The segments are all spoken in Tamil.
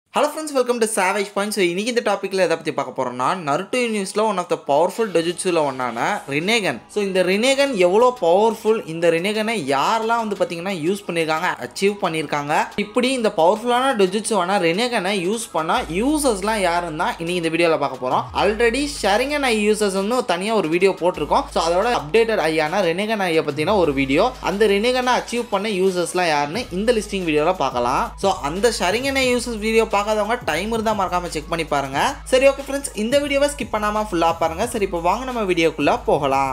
hello friends welcome to Savage Point so இன்றைக்கி இந்த டாப்பிக்கில் எதை பற்றி பார்க்க போகிறோம்னா நருட்டோ யூனிவர்ஸில் ஒன் ஆஃப் த பவர்ஃபுல் டொஜுட்ஸில் ஒன்றான ரினேகன் ஸோ இந்த ரினேகன் எவ்வளோ பவர்ஃபுல் இந்த ரினேகனை யாரெல்லாம் வந்து பார்த்தீங்கன்னா யூஸ் பண்ணியிருக்காங்க அச்சீவ் பண்ணியிருக்காங்க இப்படி இந்த பவர்ஃபுல்லான டொஜுட்ஸுவான ரினேகனை யூஸ் பண்ணால் யூசர்ஸ்லாம் யாருன்னு தான் இன்றைக்கி இந்த வீடியோவில் பார்க்க போகிறோம் ஆல்ரெடி ஷரிங்கன் ஐ யூசர்ஸ் வந்து தனியாக ஒரு வீடியோ போட்டிருக்கோம் ஸோ அதோட அப்டேட்டட் ஐயான ரெனேகன் ஐயை பற்றின ஒரு வீடியோ அந்த ரெனேகனை அச்சீவ் பண்ண யூசர்ஸ்லாம் யாருன்னு இந்த லிஸ்டிங் வீடியோவில் பார்க்கலாம் ஸோ அந்த ஷரிங்கன் ஐ யூசர்ஸ் வீடியோ பார்க்காதவங்க டைம் இருந்தால் மறக்காமல் செக் பண்ணி பாருங்க சரி ஓகே ஃப்ரெண்ட்ஸ் இந்த வீடியோவை ஸ்கிப் பண்ணாமல் ஃபுல்லாக பாருங்க சரி இப்போ வாங்க நம்ம வீடியோக்குள்ளே போகலாம்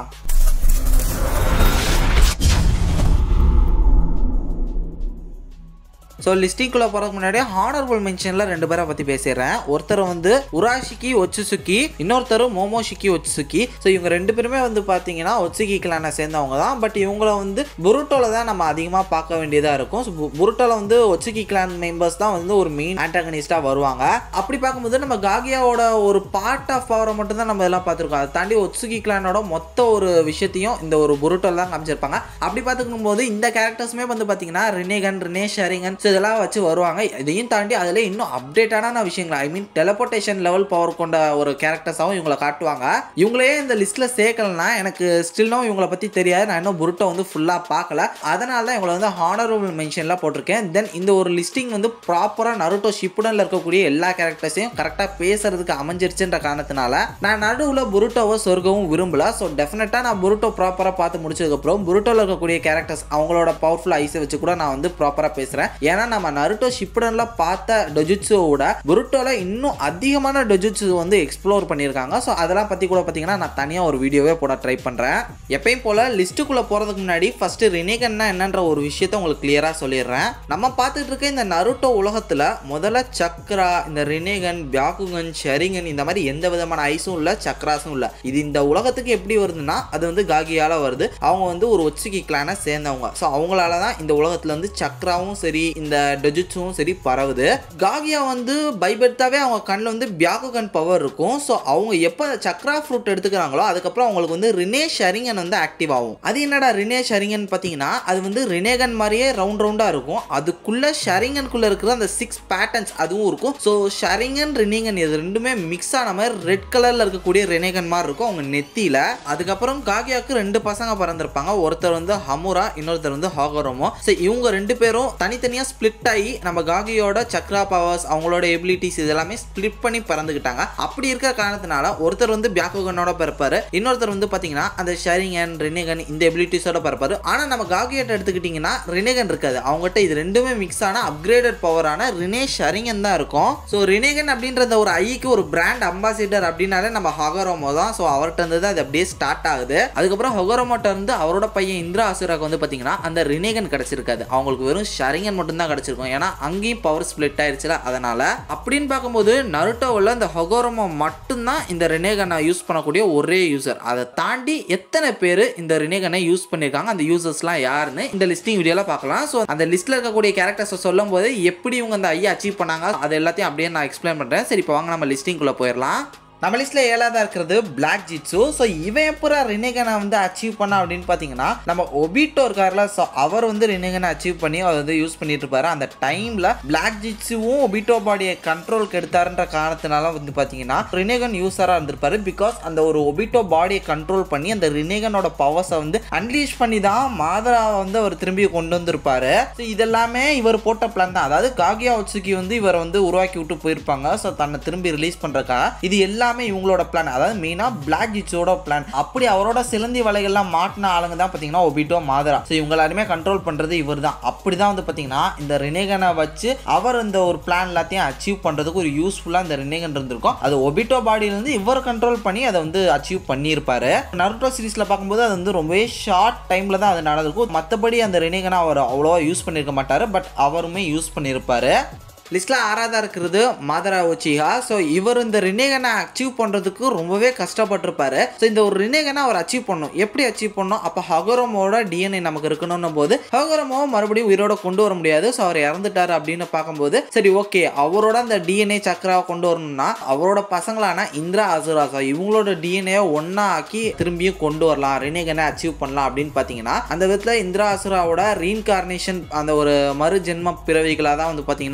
ஸோ லிஸ்டிங்குள்ளே போகிறதுக்கு முன்னாடி ஹானரபுள் மென்ஷனில் ரெண்டு பேரை பற்றி பேசிடுறேன் ஒருத்தர் வந்து உராஷிக்கி ஒச்சுசுக்கி இன்னொருத்தர் மோமோஷிக்கி ஒச்சுசுக்கி ஸோ இவங்க ரெண்டு பேருமே வந்து பார்த்தீங்கன்னா ஒச்சுகி கிளானை சேர்ந்தவங்க தான் பட் இவங்கள வந்து புருட்டோவில் தான் நம்ம அதிகமாக பார்க்க வேண்டியதாக இருக்கும் ஸோ புருட்டோவில் வந்து ஒச்சுகி கிளான் மெம்பர்ஸ் தான் வந்து ஒரு மெயின் ஆன்டகனிஸ்டாக வருவாங்க அப்படி பார்க்கும்போது நம்ம காகியாவோட ஒரு பார்ட் ஆஃப் பவரை மட்டும் தான் நம்ம இதெல்லாம் பார்த்துருக்கோம் அதை தாண்டி ஒச்சுகி கிளானோட மொத்த ஒரு விஷயத்தையும் இந்த ஒரு புருட்டோவில் தான் காமிச்சிருப்பாங்க அப்படி பார்த்துக்கும் போது இந்த கேரக்டர்ஸுமே வந்து பார்த்தீங்கன்னா ரினேகன் ரினே ஷரிங்கன் ஸோ இதெல்லாம் வச்சு வருவாங்க இதையும் தாண்டி அதில் இன்னும் அப்டேட்டான விஷயங்கள் I mean teleportation level power கொண்ட ஒரு கேரக்டர்ஸாகவும் இவங்களை காட்டுவாங்க இவங்களே இந்த லிஸ்ட்டில் சேர்க்கலனா எனக்கு ஸ்டில்லும் இவங்களை பற்றி தெரியாது நான் இன்னும் புருட்டை வந்து ஃபுல்லாக பார்க்கல அதனால தான் இவங்களை வந்து ஹானரபிள் மென்ஷனில் போட்டிருக்கேன் தென் இந்த ஒரு லிஸ்டிங் வந்து ப்ராப்பராக நருட்டோ ஷிப்புடனில் இருக்கக்கூடிய எல்லா கேரக்டர்ஸையும் கரெக்டாக பேசுறதுக்கு அமைஞ்சிருச்சுன்ற காரணத்தினால நான் நடுவில் புருட்டோவை சொர்க்கவும் விரும்பல ஸோ டெஃபினட்டாக நான் புருட்டோ ப்ராப்பராக பார்த்து முடிச்சதுக்கப்புறம் புருட்டோவில் இருக்கக்கூடிய கேரக்டர்ஸ் அவங்களோட பவர்ஃபுல் ஐஸை வச்சு கூட நான் வந்து ப்ராப்பராக பேசுகிறேன் ஏன்னா நம்ம நருட்டோ ஷிப்புடன்ல பார்த்த டொஜுட்ஸோட புருட்டோல இன்னும் அதிகமான டொஜுட்ஸு வந்து எக்ஸ்ப்ளோர் பண்ணியிருக்காங்க ஸோ அதெல்லாம் பற்றி கூட பார்த்தீங்கன்னா நான் தனியாக ஒரு வீடியோவே போட ட்ரை பண்ணுறேன் எப்பயும் போல் லிஸ்ட்டுக்குள்ளே போகிறதுக்கு முன்னாடி ஃபஸ்ட்டு ரினேகன்னா என்னன்ற ஒரு விஷயத்த உங்களுக்கு கிளியராக சொல்லிடுறேன் நம்ம பார்த்துட்டு இருக்க இந்த நருட்டோ உலகத்தில் முதல்ல சக்ரா இந்த ரினேகன் பியாக்குகன் ஷெரிங்கன் இந்த மாதிரி எந்த விதமான ஐஸும் இல்லை சக்ராஸும் இல்லை இது இந்த உலகத்துக்கு எப்படி வருதுன்னா அது வந்து காகியால வருது அவங்க வந்து ஒரு ஒச்சுகி கிளானை சேர்ந்தவங்க ஸோ அவங்களால தான் இந்த உலகத்தில் வந்து சக்ராவும் சரி இந்த டொஜுட்ஸும் சரி பரவுது காகியா வந்து பைபெர்த்தாவே அவங்க கண்ணில் வந்து பியாகுகன் பவர் இருக்கும் ஸோ அவங்க எப்போ சக்ரா ஃப்ரூட் எடுத்துக்கிறாங்களோ அதுக்கப்புறம் அவங்களுக்கு வந்து ரினே ஷரிங்கன் வந்து ஆக்டிவ் ஆகும் அது என்னடா ரினே ஷரிங்கன் பார்த்தீங்கன்னா அது வந்து ரினேகன் மாதிரியே ரவுண்ட் ரவுண்டாக இருக்கும் அதுக்குள்ள ஷரிங்கனுக்குள்ள இருக்கிற அந்த சிக்ஸ் பேட்டர்ன்ஸ் அதுவும் இருக்கும் ஸோ ஷரிங்கன் ரினேகன் இது ரெண்டுமே மிக்ஸ் ஆன மாதிரி ரெட் கலரில் இருக்கக்கூடிய ரினேகன் மாதிரி இருக்கும் அவங்க நெத்தியில் அதுக்கப்புறம் காகியாவுக்கு ரெண்டு பசங்க பிறந்திருப்பாங்க ஒருத்தர் வந்து ஹமுரா இன்னொருத்தர் வந்து ஹாகரோமோ ஸோ இவங்க ரெண்டு பேரும் தனித்தனியாக ஸ்பிளிட் ஆகி நம்ம காகியோட சக்ரா பவர்ஸ் அவங்களோட எபிலிட்டிஸ் இதெல்லாமே ஸ்பிளிட் பண்ணி பிறந்துக்கிட்டாங்க அப்படி இருக்கிற காரணத்தினால ஒருத்தர் வந்து பியாக்குகனோட பிறப்பாரு இன்னொருத்தர் வந்து பார்த்தீங்கன்னா அந்த ஷரிங்கன் ரினேகன் இந்த எபிலிட்டிஸோட பிறப்பாரு ஆனால் நம்ம காகியோட எடுத்துக்கிட்டிங்கன்னா ரினேகன் இருக்காது அவங்ககிட்ட இது ரெண்டுமே மிக்ஸ் ஆன அப்கிரேடட் பவரான ரினே ஷரிங்கன் தான் இருக்கும் ஸோ ரினேகன் அப்படின்ற ஒரு ஐக்கு ஒரு பிராண்ட் அம்பாசிடர் அப்படின்னாலே நம்ம ஹொகரோமோ தான் ஸோ அவர்கிட்ட இருந்து தான் அது அப்படியே ஸ்டார்ட் ஆகுது அதுக்கப்புறம் ஹொகரோமோட்ட இருந்து அவரோட பையன் இந்திரா அசுராக்கு வந்து பார்த்தீங்கன்னா அந்த ரினேகன் கிடைச்சிருக்காது அவங்களுக்கு வெறும் ஷரிங்கன் மட்டும் தான் கிடைச்சிருக்கும் ஏன்னா அங்கேயும் பவர் ஸ்பிளிட் ஆயிடுச்சுல அதனால அப்படின்னு பார்க்கும்போது நருட்டோவில் இந்த ஹொகோரமோ மட்டும்தான் இந்த ரினேகனை யூஸ் பண்ணக்கூடிய ஒரே யூசர் அதை தாண்டி எத்தனை பேர் இந்த ரினேகனை யூஸ் பண்ணியிருக்காங்க அந்த யூசர்ஸ்லாம் யாருன்னு இந்த லிஸ்டிங் வீடியோவில் பார்க்கலாம் ஸோ அந்த லிஸ்ட்டில் இருக்கக்கூடிய கேரக்டர்ஸை சொல்லும் போது எப்படி இவங்க அந்த ஐயா அச்சீவ் பண்ணாங்க அது எல்லாத்தையும் அப்படியே நான் எக்ஸ்பிளைன் பண்ணுறேன் சரி இப்போ வாங்க நம்ம லிஸ்டிங்குள்ளே போயிடலாம் நம்ம லிஸ்ட்டில் ஏழாவதாக இருக்கிறது பிளாக் ஜிட்ஸு ஸோ இவன் எப்போ ரினேகனை வந்து அச்சீவ் பண்ணா அப்படின்னு பார்த்தீங்கன்னா நம்ம ஒபிட்டோ இருக்கார்ல ஸோ அவர் வந்து ரினேகனை அச்சீவ் பண்ணி அவர் வந்து யூஸ் பண்ணிட்டு இருப்பாரு அந்த டைமில் பிளாக் ஜிட்ஸுவும் ஒபிட்டோ பாடியை கண்ட்ரோலுக்கு எடுத்தாருன்ற காரணத்தினால வந்து பார்த்தீங்கன்னா ரினேகன் யூஸராக இருந்திருப்பாரு பிகாஸ் அந்த ஒரு ஒபிட்டோ பாடியை கண்ட்ரோல் பண்ணி அந்த ரினேகனோட பவர்ஸை வந்து அன்லீஷ் பண்ணி தான் மாதராவை வந்து அவர் திரும்பி கொண்டு வந்திருப்பாரு ஸோ இதெல்லாமே இவர் போட்ட பிளான் தான் அதாவது காகியா ஒச்சுக்கி வந்து இவர் வந்து உருவாக்கி விட்டு போயிருப்பாங்க ஸோ தன்னை திரும்பி ரிலீஸ் பண்ணுறக்காக இது எல்லாம் எல்லாமே இவங்களோட பிளான் அதாவது மெயினாக பிளாக் ஜிட்ஸோட பிளான் அப்படி அவரோட சிலந்தி வலைகள்லாம் மாட்டின ஆளுங்க தான் பார்த்தீங்கன்னா ஒபிட்டோ மாதரா ஸோ இவங்க எல்லாருமே கண்ட்ரோல் பண்ணுறது இவர் தான் அப்படி தான் வந்து பார்த்தீங்கன்னா இந்த ரினேகனை வச்சு அவர் இந்த ஒரு பிளான் எல்லாத்தையும் அச்சீவ் பண்ணுறதுக்கு ஒரு யூஸ்ஃபுல்லாக இந்த ரினேகன் இருந்திருக்கும் அது ஒபிட்டோ பாடியிலேருந்து இவர் கண்ட்ரோல் பண்ணி அதை வந்து அச்சீவ் பண்ணியிருப்பாரு நருட்டோ சீரீஸில் பார்க்கும்போது அது வந்து ரொம்பவே ஷார்ட் டைமில் தான் அது நடந்திருக்கும் மற்றபடி அந்த ரினேகனை அவர் அவ்வளோவா யூஸ் பண்ணியிருக்க மாட்டார் பட் அவருமே யூஸ் பண்ணியிருப்பாரு லிஸ்ட்டில் ஆறாவதாக இருக்கிறது மாதரா ஒச்சிஹா ஸோ இவர் இந்த ரினேகனை அச்சீவ் பண்ணுறதுக்கு ரொம்பவே கஷ்டப்பட்டிருப்பாரு ஸோ இந்த ஒரு ரினேகனை அவர் அச்சீவ் பண்ணும் எப்படி அச்சீவ் பண்ணும் அப்போ ஹகரமோட டிஎன்ஏ நமக்கு இருக்கணும்னும் போது ஹகரமோ மறுபடியும் உயிரோட கொண்டு வர முடியாது ஸோ அவர் இறந்துட்டாரு அப்படின்னு பார்க்கும்போது சரி ஓகே அவரோட அந்த டிஎன்ஏ சக்கராவை கொண்டு வரணும்னா அவரோட பசங்களான இந்திரா அசுரா ஸோ இவங்களோட டிஎன்ஏ ஒன்றா ஆக்கி திரும்பியும் கொண்டு வரலாம் ரினேகனை அச்சீவ் பண்ணலாம் அப்படின்னு பார்த்தீங்கன்னா அந்த விதத்தில் இந்திரா அசுராவோட ரீன்கார்னேஷன் அந்த ஒரு மறு ஜென்ம பிறவிகளாக தான் வந்து பார்த்தீங்கன்னா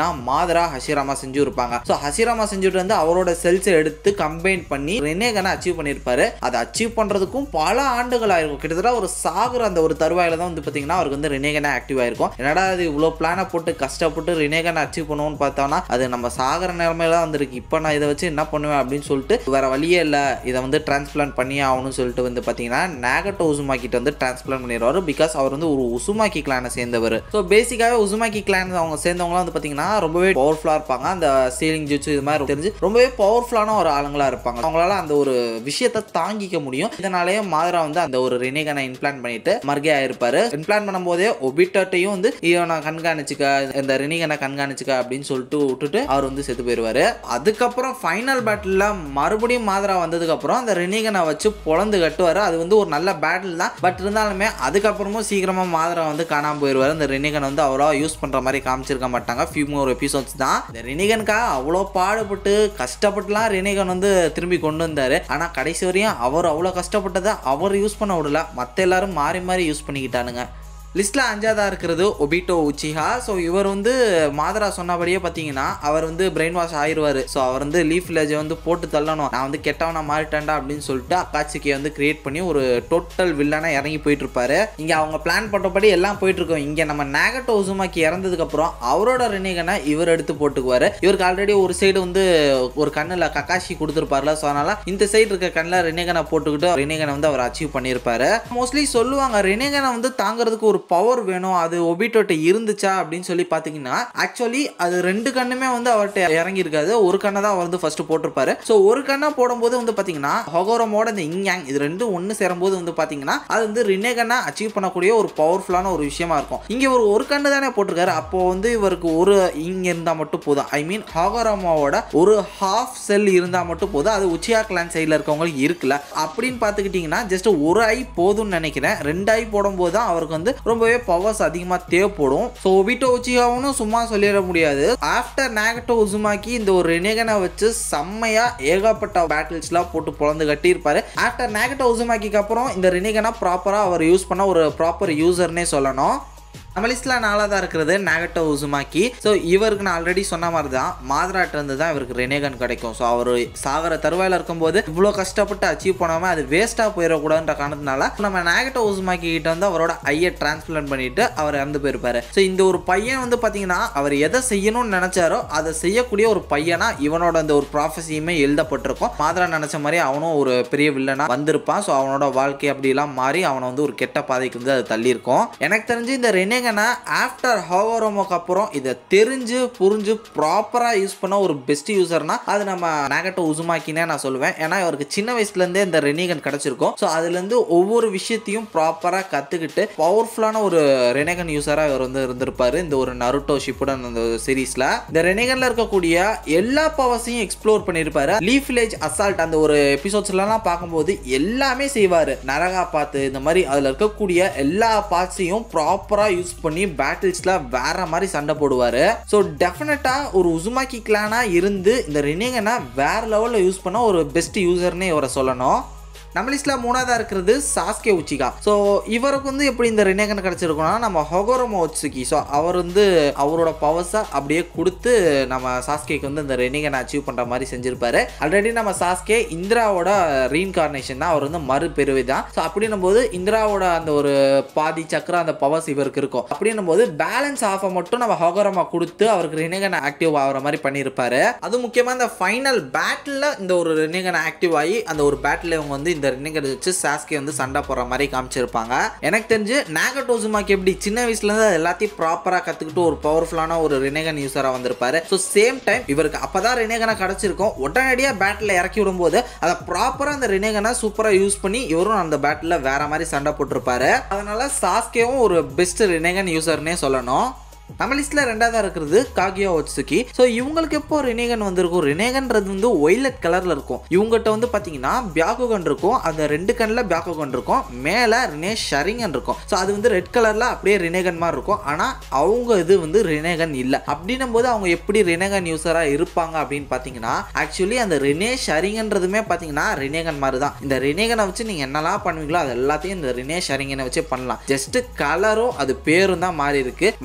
மாதரா ஹசிராமா செஞ்சு இருப்பாங்க ஸோ ஹசிராமா செஞ்சுட்டு வந்து அவரோட செல்ஸை எடுத்து கம்பைன் பண்ணி ரெனேகனை அச்சீவ் பண்ணியிருப்பாரு அதை அச்சீவ் பண்ணுறதுக்கும் பல ஆண்டுகள் ஆயிருக்கும் கிட்டத்தட்ட ஒரு சாகுற அந்த ஒரு தருவாயில தான் வந்து பார்த்தீங்கன்னா அவருக்கு வந்து ரினேகனை ஆக்டிவ் ஆயிருக்கும் என்னடா அது இவ்வளோ பிளானை போட்டு கஷ்டப்பட்டு ரினேகனை அச்சீவ் பண்ணுவோம்னு பார்த்தோம்னா அது நம்ம சாகிற நிலமையில தான் வந்திருக்கு இப்போ நான் இதை வச்சு என்ன பண்ணுவேன் அப்படின்னு சொல்லிட்டு வேற வழியே இல்லை இதை வந்து டிரான்ஸ்பிளான் பண்ணி ஆகணும்னு சொல்லிட்டு வந்து பார்த்தீங்கன்னா நேகட்டோ உசுமா கிட்ட வந்து டிரான்ஸ்பிளான் பண்ணிடுவாரு பிகாஸ் அவர் வந்து ஒரு உசுமாக்கி கிளானை சேர்ந்தவர் ஸோ பேசிக்காகவே உசுமாக்கி கிளான் அவங்க சேர்ந்தவங்களாம் வந்து பார்த்தீங்கன்னா ரொம்பவே பவர்ஃபுல்லாக இருப்பாங்க அந்த சீலிங் ஜூச்சு இது மாதிரி தெரிஞ்சு ரொம்பவே பவர்ஃபுல்லான ஒரு ஆளுங்களா இருப்பாங்க அவங்களால அந்த ஒரு விஷயத்தை தாங்கிக்க முடியும் இதனாலேயே மாதரா வந்து அந்த ஒரு ரினேகனை இம்ப்ளான் பண்ணிட்டு மர்கே ஆயிருப்பாரு இம்ப்ளான் பண்ணும்போதே ஒபிட்டாட்டையும் வந்து இவனை கண்காணிச்சுக்க இந்த ரினிகனை கண்காணிச்சுக்க அப்படின்னு சொல்லிட்டு விட்டுட்டு அவர் வந்து செத்து போயிடுவாரு அதுக்கப்புறம் ஃபைனல் பேட்டில் மறுபடியும் மாதரா வந்ததுக்கு அப்புறம் அந்த ரினிகனை வச்சு பொழந்து கட்டுவாரு அது வந்து ஒரு நல்ல பேட்டில் தான் பட் இருந்தாலுமே அதுக்கப்புறமும் சீக்கிரமா மாதரா வந்து காணாம போயிடுவாரு இந்த ரினிகன் வந்து அவ்வளோ யூஸ் பண்ற மாதிரி காமிச்சிருக்க மாட்டாங்க ஃபியூ மோர் எபிசோட்ஸ் தான் இந்த ரினிகனுக்காக அவ்வளோ பாடுபட்டு கஷ்டப்பட்டுலாம் ரினிகன் வந்து திரும்பி கொண்டு வந்தாரு ஆனா கடைசி வரையும் அவர் அவ்வளோ கஷ்டப்பட்டதை அவர் யூஸ் பண்ண விடல மற்ற எல்லாரும் மாறி மாறி யூஸ் பண்ணிக்கிட்டானுங்க லிஸ்ட்டில் அஞ்சாவதாக இருக்கிறது ஒபிட்டோ உச்சிஹா ஸோ இவர் வந்து மாதரா சொன்னபடியே பார்த்தீங்கன்னா அவர் வந்து பிரெயின் வாஷ் ஆயிடுவார் ஸோ அவர் வந்து லீஃப் வில்லேஜை வந்து போட்டு தள்ளணும் நான் வந்து கெட்டவனா மாறிட்டேன்டா அப்படின்னு சொல்லிட்டு அக்காச்சிக்கியை வந்து கிரியேட் பண்ணி ஒரு டோட்டல் வில்லனா இறங்கி போயிட்டு இருப்பாரு இங்கே அவங்க பிளான் பண்ணபடி எல்லாம் போயிட்டு இருக்கோம் இங்கே நம்ம நாகட்டோ உசுமாக்கி இறந்ததுக்கப்புறம் அவரோட ரினிகனை இவர் எடுத்து போட்டுக்குவார் இவருக்கு ஆல்ரெடி ஒரு சைடு வந்து ஒரு கண்ணில் கக்காஷி கொடுத்துருப்பார்ல ஸோ அதனால இந்த சைடு இருக்க கண்ணில் ரினிகனை போட்டுக்கிட்டு ரினிகனை வந்து அவர் அச்சீவ் பண்ணியிருப்பாரு மோஸ்ட்லி சொல்லுவாங்க ரினிகனை வந்து தாங்கிறதுக்கு ஒரு பவர் வேணும் அது ஒபிட்டோட்ட இருந்துச்சா அப்படின்னு சொல்லி பார்த்தீங்கன்னா ஆக்சுவலி அது ரெண்டு கண்ணுமே வந்து அவர்கிட்ட இறங்கி இருக்காது ஒரு கண்ணை தான் அவர் வந்து ஃபர்ஸ்ட் போட்டிருப்பாரு ஸோ ஒரு கண்ணை போடும்போது வந்து பார்த்தீங்கன்னா ஹொகோரமோட இந்த இங்யாங் இது ரெண்டும் ஒன்று சேரும்போது வந்து பார்த்தீங்கன்னா அது வந்து ரினேகனை அச்சீவ் பண்ணக்கூடிய ஒரு பவர்ஃபுல்லான ஒரு விஷயமா இருக்கும் இங்கே ஒரு ஒரு கண்ணு தானே போட்டிருக்காரு அப்போ வந்து இவருக்கு ஒரு இங்க இருந்தால் மட்டும் போதும் ஐ மீன் ஹாகோரமாவோட ஒரு ஹாஃப் செல் இருந்தால் மட்டும் போதும் அது உச்சியா கிளான் சைடில் இருக்கவங்களுக்கு இருக்குல்ல அப்படின்னு பார்த்துக்கிட்டிங்கன்னா ஜஸ்ட் ஒரு ஐ போதும்னு நினைக்கிறேன் ரெண்டு ஐ போடும்போது தான் அவருக்கு வந்து ரொம்பவே பவர்ஸ் அதிகமாக தேவைப்படும் ஸோ ஒபிட்டோ உச்சிகாவும் சும்மா சொல்லிட முடியாது ஆஃப்டர் நேகட்டோ உசுமாக்கி இந்த ஒரு ரெனேகனை வச்சு செம்மையா ஏகப்பட்ட பேட்டில்ஸ்லாம் போட்டு பொழந்து கட்டியிருப்பாரு ஆஃப்டர் நேகட்டோ உசுமாக்கிக்கு அப்புறம் இந்த ரெனேகனை ப்ராப்பராக அவர் யூஸ் பண்ண ஒரு ப்ராப்பர் யூசர்னே சொல்லணும் நம்ம லிஸ்ட்டில் நாலாவதாக இருக்கிறது நாகட்டோ உசுமாக்கி ஸோ இவருக்கு நான் ஆல்ரெடி சொன்ன மாதிரி தான் மாதராட்ட இருந்து தான் இவருக்கு ரெனேகன் கிடைக்கும் ஸோ அவர் சாகர தருவாயில் இருக்கும்போது இவ்வளோ கஷ்டப்பட்டு அச்சீவ் பண்ணாமல் அது வேஸ்ட்டாக போயிடக்கூடாதுன்ற காரணத்தினால நம்ம நாகட்டோ உசுமாக்கி கிட்ட வந்து அவரோட ஐயை டிரான்ஸ்பிளான் பண்ணிட்டு அவர் இறந்து போயிருப்பாரு ஸோ இந்த ஒரு பையன் வந்து பார்த்தீங்கன்னா அவர் எதை செய்யணும்னு நினைச்சாரோ அதை செய்யக்கூடிய ஒரு பையனா இவனோட அந்த ஒரு ப்ராஃபஸியுமே எழுதப்பட்டிருக்கும் மாதரா நினைச்ச மாதிரி அவனும் ஒரு பெரிய வில்லனா வந்திருப்பான் ஸோ அவனோட வாழ்க்கை அப்படிலாம் மாறி அவனை வந்து ஒரு கெட்ட பாதைக்கு வந்து அது தள்ளியிருக்கும் எனக்கு தெரிஞ்சு இந்த ரெனே என்னங்கன்னா ஆஃப்டர் ஹோவரோமோக்கு அப்புறம் இதை தெரிஞ்சு புரிஞ்சு ப்ராப்பராக யூஸ் பண்ண ஒரு பெஸ்ட் யூசர்னா அது நம்ம நாகட்டோ உசுமாக்கினே நான் சொல்லுவேன் ஏன்னா இவருக்கு சின்ன வயசுலேருந்தே இந்த ரெனிகன் கிடச்சிருக்கும் ஸோ அதுலேருந்து ஒவ்வொரு விஷயத்தையும் ப்ராப்பராக கற்றுக்கிட்டு பவர்ஃபுல்லான ஒரு ரெனகன் யூசராக இவர் வந்து இருந்திருப்பாரு இந்த ஒரு நருட்டோ ஷிப்புடன் அந்த சீரீஸில் இந்த ரெனகனில் இருக்கக்கூடிய எல்லா பவர்ஸையும் எக்ஸ்ப்ளோர் பண்ணியிருப்பாரு லீஃப் வில்லேஜ் அசால்ட் அந்த ஒரு எபிசோட்ஸ்லாம் பார்க்கும்போது எல்லாமே செய்வார் நரகா பார்த்து இந்த மாதிரி அதில் இருக்கக்கூடிய எல்லா பார்ட்ஸையும் ப்ராப்பராக யூஸ் பண்ணி பேட்டில்ஸில் வேற மாதிரி சண்டை போடுவார் ஸோ டெஃபினட்டாக ஒரு உசுமாக்கி கிளானாக இருந்து இந்த ரினிகனை வேற லெவலில் யூஸ் பண்ண ஒரு பெஸ்ட் யூசர்னே இவரை சொல்லணும் நம்ம லிஸ்ட்டில் மூணாவதாக இருக்கிறது சாஸ்கே உச்சிகா ஸோ இவருக்கு வந்து எப்படி இந்த ரினேகன் கிடச்சிருக்கோம்னா நம்ம ஹொகோரமோ ஒட்சுகி ஸோ அவர் வந்து அவரோட பவர்ஸை அப்படியே கொடுத்து நம்ம சாஸ்கேக்கு வந்து இந்த ரெனிகனை அச்சீவ் பண்ணுற மாதிரி செஞ்சிருப்பாரு ஆல்ரெடி நம்ம சாஸ்கே இந்திராவோட ரீஇன்கார்னேஷன் தான் அவர் வந்து மறுபிறவி தான் ஸோ அப்படின்னும் போது இந்திராவோட அந்த ஒரு பாதி சக்கரம் அந்த பவர்ஸ் இவருக்கு இருக்கும் அப்படின்னும் போது பேலன்ஸ் ஆஃபை மட்டும் நம்ம ஹொகோரமா கொடுத்து அவருக்கு ரெனிகன் ஆக்டிவ் ஆகிற மாதிரி பண்ணியிருப்பாரு அது முக்கியமாக இந்த ஃபைனல் பேட்டில் இந்த ஒரு ரெனிகன் ஆக்டிவ் ஆகி அந்த ஒரு பேட்டில் இவங்க வந்து இந்த ரெனிகன் வச்சு சாஸ்கே வந்து சண்டை போடுற மாதிரி காமிச்சிருப்பாங்க எனக்கு தெரிஞ்சு நாகட்டோசுமாக்கு எப்படி சின்ன வயசுலேருந்து அது எல்லாத்தையும் ப்ராப்பராக கற்றுக்கிட்டு ஒரு பவர்ஃபுல்லான ஒரு ரெனேகன் யூஸராக வந்திருப்பாரு ஸோ சேம் டைம் இவருக்கு அப்பதான் ரெனேகனை கிடச்சிருக்கும் உடனடியாக பேட்டில் இறக்கி விடும்போது அதை ப்ராப்பராக அந்த ரெனேகனை சூப்பராக யூஸ் பண்ணி இவரும் அந்த பேட்டில் வேற மாதிரி சண்டை போட்டிருப்பாரு அதனால சாஸ்கேவும் ஒரு பெஸ்ட் ரெனேகன் யூசர்னே சொல்லணும் நம்ம லிஸ்ட்டில் ரெண்டாவதாக இருக்கிறது காகியோ ஒட்சுகி ஸோ இவங்களுக்கு எப்போ ரினேகன் வந்திருக்கும் ரினேகன்றது வந்து ஒய்லட் கலரில் இருக்கும் இவங்ககிட்ட வந்து பார்த்தீங்கன்னா பியாக்குகன் இருக்கும் அந்த ரெண்டு கண்ணில் பியாக்குகன் இருக்கும் மேலே ரினேஷ் ஷரிங்கன் இருக்கும் ஸோ அது வந்து ரெட் கலரில் அப்படியே ரினேகன் மாதிரி இருக்கும் ஆனால் அவங்க இது வந்து ரினேகன் இல்லை அப்படின்னும் போது அவங்க எப்படி ரினேகன் யூஸராக இருப்பாங்க அப்படின்னு பார்த்தீங்கன்னா ஆக்சுவலி அந்த ரினேஷ் ஷரிங்கன்றதுமே பார்த்தீங்கன்னா ரினேகன் மாதிரி தான் இந்த ரினேகனை வச்சு நீங்கள் என்னெல்லாம் பண்ணுவீங்களோ அது எல்லாத்தையும் இந்த ரினேஷ் ஷரிங்கனை வச்சு பண்ணலாம் ஜஸ்ட் கலரும் அது பேரும் தான் மாறி இருக்கு மற்றபடி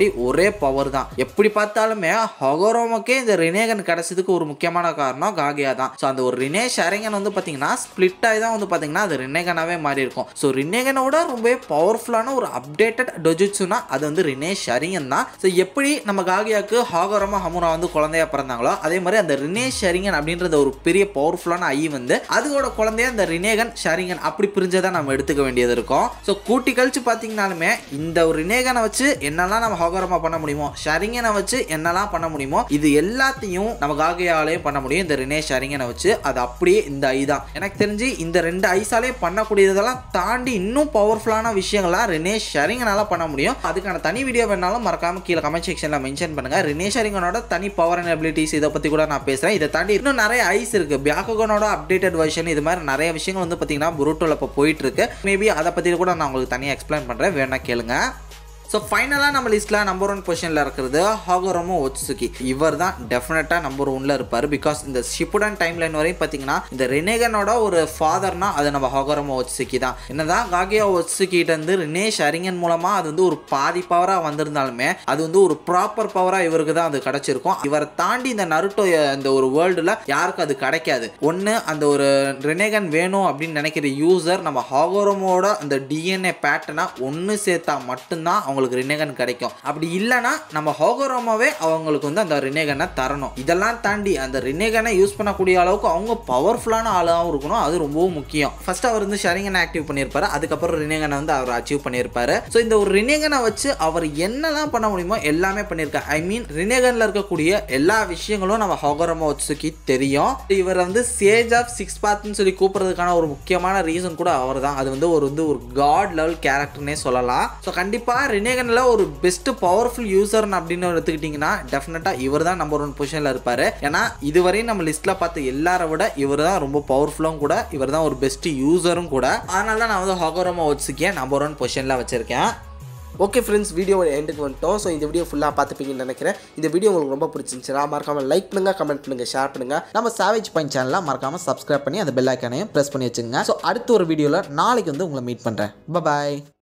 ஒரே பவர் தான் எப்படி பார்த்தாலுமே ஹொகரோமோக்கே இந்த ரினேகன் கிடைச்சதுக்கு ஒரு முக்கியமான காரணம் காகியா தான் ஸோ அந்த ஒரு ரினே ஷரங்கன் வந்து பார்த்தீங்கன்னா ஸ்பிளிட் ஆகி தான் வந்து பார்த்தீங்கன்னா அது ரினேகனாவே மாறி இருக்கும் ஸோ ரினேகனோட ரொம்பவே பவர்ஃபுல்லான ஒரு அப்டேட்டட் டொஜுட்சுனா அது வந்து ரினே ஷரிங்கன் தான் ஸோ எப்படி நம்ம காகியாக்கு ஹாகரமா ஹமுரா வந்து குழந்தையா பிறந்தாங்களோ அதே மாதிரி அந்த ரினே ஷரிங்கன் அப்படின்றது ஒரு பெரிய பவர்ஃபுல்லான ஐ வந்து அதோட குழந்தைய அந்த ரினேகன் ஷரிங்கன் அப்படி பிரிஞ்சதை நம்ம எடுத்துக்க வேண்டியது இருக்கும் ஸோ கூட்டி கழிச்சு பார்த்தீங்கனாலுமே இந்த ஒரு ரினேகனை வச்சு என்னெல்லாம் நம்ம ஹோகரமா பண்ண முடியுமோ ஷரிங்கனை வச்சு என்னெல்லாம் பண்ண முடியுமோ இது எல்லாத்தையும் நம்ம காகையாலையும் பண்ண முடியும் இந்த ரினே ஷரிங்கனை வச்சு அது அப்படியே இந்த ஐ தான் எனக்கு தெரிஞ்சு இந்த ரெண்டு ஐஸாலையும் பண்ணக்கூடியதெல்லாம் தாண்டி இன்னும் பவர்ஃபுல்லான விஷயங்கள்லாம் ரினே ஷரிங்கனால பண்ண முடியும் அதுக்கான தனி வீடியோ வேணாலும் மறக்காம கீழே கமெண்ட் செக்ஷனில் மென்ஷன் பண்ணுங்க ரினே ஷரிங்கனோட தனி பவர் அண்ட் அபிலிட்டிஸ் இதை பற்றி கூட நான் பேசுகிறேன் இதை தாண்டி இன்னும் நிறைய ஐஸ் இருக்கு பியாகோகனோட அப்டேட்டட் வெர்ஷன் இது மாதிரி நிறைய விஷயங்கள் வந்து பார்த்தீங்கன்னா புருட்டோல இப்போ போயிட்டு இருக்கு மேபி அதை பற்றி கூட நான் உங்களுக்கு தனியாக எக்ஸ்பிளைன் பண்ணுறேன் வேணா கேளுங்க ஸோ ஃபைனலாக நம்ம லிஸ்ட்டில் நம்பர் ஒன் பொசிஷனில் இருக்கிறது ஹாகரோமோ ஒட்சுகி இவர் தான் டெஃபினட்டாக நம்பர் ஒன்ல இருப்பார் பிகாஸ் இந்த ஷிப்புடன் டைம் லைன் வரையும் பார்த்தீங்கன்னா இந்த ரெனேகனோட ஒரு ஃபாதர்னா அது நம்ம ஹாகரோமோ ஒட்சுகி தான் என்னதான் காகியா ஒட்சுகிட்ட இருந்து ரினேஷ் அறிஞன் மூலமாக அது வந்து ஒரு பாதி பவராக வந்திருந்தாலுமே அது வந்து ஒரு ப்ராப்பர் பவராக இவருக்கு தான் அது கிடைச்சிருக்கும் இவரை தாண்டி இந்த நருட்டோ இந்த ஒரு வேர்ல்டில் யாருக்கும் அது கிடைக்காது ஒன்று அந்த ஒரு ரெனேகன் வேணும் அப்படின்னு நினைக்கிற யூசர் நம்ம ஹாகரோமோட அந்த டிஎன்ஏ பேட்டர்னை ஒன்று சேர்த்தா மட்டும்தான் அவங்க அவங்களுக்கு ரினேகன் கிடைக்கும் அப்படி இல்லைன்னா நம்ம ஹோகரோமாவே அவங்களுக்கு வந்து அந்த ரினேகனை தரணும் இதெல்லாம் தாண்டி அந்த ரினேகனை யூஸ் பண்ணக்கூடிய அளவுக்கு அவங்க பவர்ஃபுல்லான ஆளாகவும் இருக்கணும் அது ரொம்பவும் முக்கியம் ஃபர்ஸ்ட் அவர் வந்து ஷரிங்கனை ஆக்டிவ் பண்ணியிருப்பாரு அதுக்கப்புறம் ரினேகனை வந்து அவர் அச்சீவ் பண்ணியிருப்பாரு ஸோ இந்த ஒரு ரினேகனை வச்சு அவர் என்னெல்லாம் பண்ண முடியுமோ எல்லாமே பண்ணியிருக்காரு ஐ மீன் ரினேகனில் இருக்கக்கூடிய எல்லா விஷயங்களும் நம்ம ஹோகரோமா வச்சுக்கி தெரியும் இவர் வந்து சேஜ் ஆஃப் சிக்ஸ் பாத்னு சொல்லி கூப்பிட்றதுக்கான ஒரு முக்கியமான ரீசன் கூட அவர் தான் அது வந்து ஒரு வந்து ஒரு காட் லெவல் கேரக்டர்னே சொல்லலாம் ஸோ கண்டிப்பாக ரினே ரினேகனில் ஒரு பெஸ்ட் பவர்ஃபுல் யூசர் அப்படின்னு எடுத்துக்கிட்டிங்கன்னா டெஃபினட்டாக இவர் தான் நம்பர் ஒன் பொசிஷனில் இருப்பார் ஏன்னா இதுவரையும் நம்ம லிஸ்ட்டில் பார்த்த எல்லாரை விட இவர் தான் ரொம்ப பவர்ஃபுல்லும் கூட இவர் தான் ஒரு பெஸ்ட் யூசரும் கூட அதனால தான் நான் வந்து ஹோகோரமா ஒட்ஸுக்கே நம்பர் ஒன் பொசிஷனில் வச்சுருக்கேன் ஓகே ஃப்ரெண்ட்ஸ் வீடியோ எண்டுக்கு வந்துட்டோம் ஸோ இந்த வீடியோ ஃபுல்லாக பார்த்துப்பீங்கன்னு நினைக்கிறேன் இந்த வீடியோ உங்களுக்கு ரொம்ப பிடிச்சிருந்துச்சுன்னா மறக்காம லைக் பண்ணுங்க கமெண்ட் பண்ணுங்க ஷேர் பண்ணுங்க நம்ம சாவேஜ் பாயிண்ட் சேனலை மறக்காமல் சப்ஸ்கிரைப் பண்ணி அந்த பெல் ஐக்கானையும் ப்ரெஸ் பண்ணி வச்சுங்க ஸோ அடுத்த ஒரு வீடியோவில் நாளைக்கு வந்து உங்களை மீட் பண்ணுறேன் பாய்